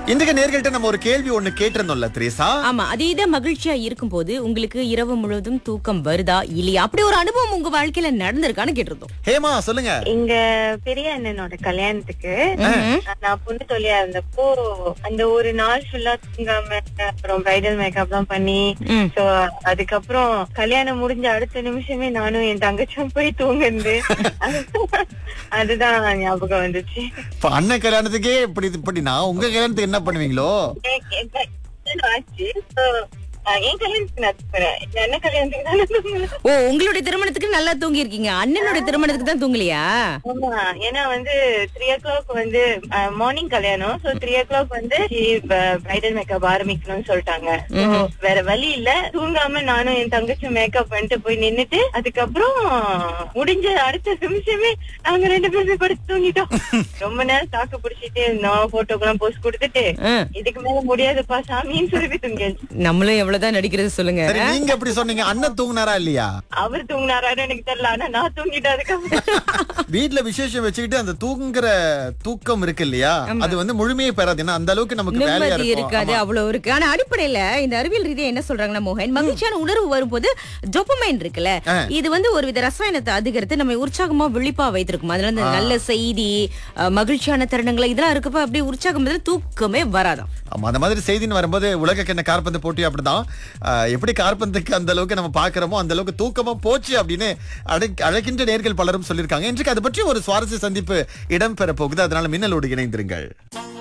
இன்றைக்கு நேர்கள்ட்ட நம்ம ஒரு கேள்வி ஒண்ணு கேட்டிருந்தோம்ல திரேசா ஆமா அதீத மகிழ்ச்சியா இருக்கும்போது உங்களுக்கு இரவு முழுவதும் தூக்கம் வருதா இல்லையா அப்படி ஒரு அனுபவம் உங்க வாழ்க்கையில நடந்திருக்கான்னு கேட்டிருந்தோம் ஹேமா சொல்லுங்க எங்க பெரிய அண்ணனோட கல்யாணத்துக்கு நான் பொண்ணு தொழிலா இருந்தப்போ அந்த ஒரு நாள் ஃபுல்லா தூங்காம அப்புறம் பிரைடல் மேக்கப் எல்லாம் பண்ணி ம். சோ அதுக்கப்புறம் கல்யாணம் முடிஞ்ச அடுத்த நிமிஷமே நானும் என் தங்கச்சும் போய் தூங்குந்து அதுதான் ஞாபகம் வந்துச்சு இப்ப அண்ணன் கல்யாணத்துக்கே இப்படி இப்படினா உங்க கல்யாணத்துக்கு என்ன பண்ணுவீங்களோ எ- எ- கல்யாணம் ஆச்சு So, அஹ், என் கல்யாணத்துக்கு நான் தூங்குறேன் என் அண்ணன் கல்யாணத்துக்கு தான் நான் தூங்குறேன் ஓ உங்களுடைய திருமணத்துக்கு நல்லா தூங்கி இருக்கீங்க அண்ணனுடைய திருமணத்துக்கு தான் தூங்கலையா ஆமா ஏன்னா வந்து த்ரீ ஓ கிளாக் வந்து மார்னிங் கல்யாணம் சோ த்ரீ ஓ கிளாக் வந்து பிரைடல் மேக்கப் ஆரம்பிக்கணும்னு சொல்லிட்டாங்க So, வேற வழி இல்ல தூங்காம நானும் என் தங்கச்சி மேக்கப் பண்ணிட்டு போய் நின்னுட்டு அதுக்கப்புறம் முடிஞ்ச அடுத்த நிமிஷமே நாங்க ரெண்டு பேருமே படுத்து தூங்கிட்டோம் ரொம்ப நேரம் தாக்கு பிடிச்சிட்டே இருந்தோம் போட்டோக்கெல்லாம் போஸ்ட் கொடுத்துட்டு ஆ. இதுக்கு மேல முடியாதுப்பா சாமின்னு சொல்லி தூங்கியாச்சு நம்மளும் எவ்வளவுதான் நடிக்கிறது சொல்லுங்க சரி நீங்க எப்படி சொன்னீங்க அண்ணன் தூங்குனாரா இல்லையா அவர் தூங்கினாரான்னு எனக்கு தெரியல ஆனா நான் தூங்கிட்டேன் அதுக்கப்புறம் வீட்ல விசேஷம் வச்சுக்கிட்டு அந்த தூங்குற தூக்கம் இருக்கு இல்லையா அது வந்து முழுமையை பெறாது ஏன்னா அந்த அளவுக்கு நமக்கு வேலையா நிம்மதி இருக்கும் இருக்காது ஆமா. அவ்வளவு இருக்கு ஆனா அடிப்படையில இந்த அறிவியல் ரீதியா என்ன சொல்றாங்கன்னா மோகன் மகிழ்ச்சியான உணர்வு வரும்போது டொப்பமைன் இருக்குல்ல இது வந்து ஒரு வித ரசாயனத்தை அதிகரித்து நம்ம உற்சாகமா விழிப்பா வைத்திருக்கும் அதனால இந்த நல்ல செய்தி அஹ், மகிழ்ச்சியான தருணங்கள் இதெல்லாம் இருக்கப்ப அப்படியே உற்சாகம் இதுல தூக்கமே வராதாம் ஆமா அந்த மாதிரி செய்தின்னு வரும்போது உலக கிண்ண கார்பந்து போட்டி அப்படிதான் ஆஹ், எப்படி கார்பந்துக்கு அந்த அளவுக்கு நம்ம பாக்குறோமோ அந்த அளவுக்கு தூக்கமா போச்சு அப்படின்னு அழைக்- அழைக்கின்ற நேர்கள் பலரும் சொல்லியிருக்காங்க இன்றைக்கு அது பற்றி ஒரு சுவாரஸ்ய சந்திப்பு இடம்பெற போகுது அதனால மின்னலோடு இணைந்திருங்கள்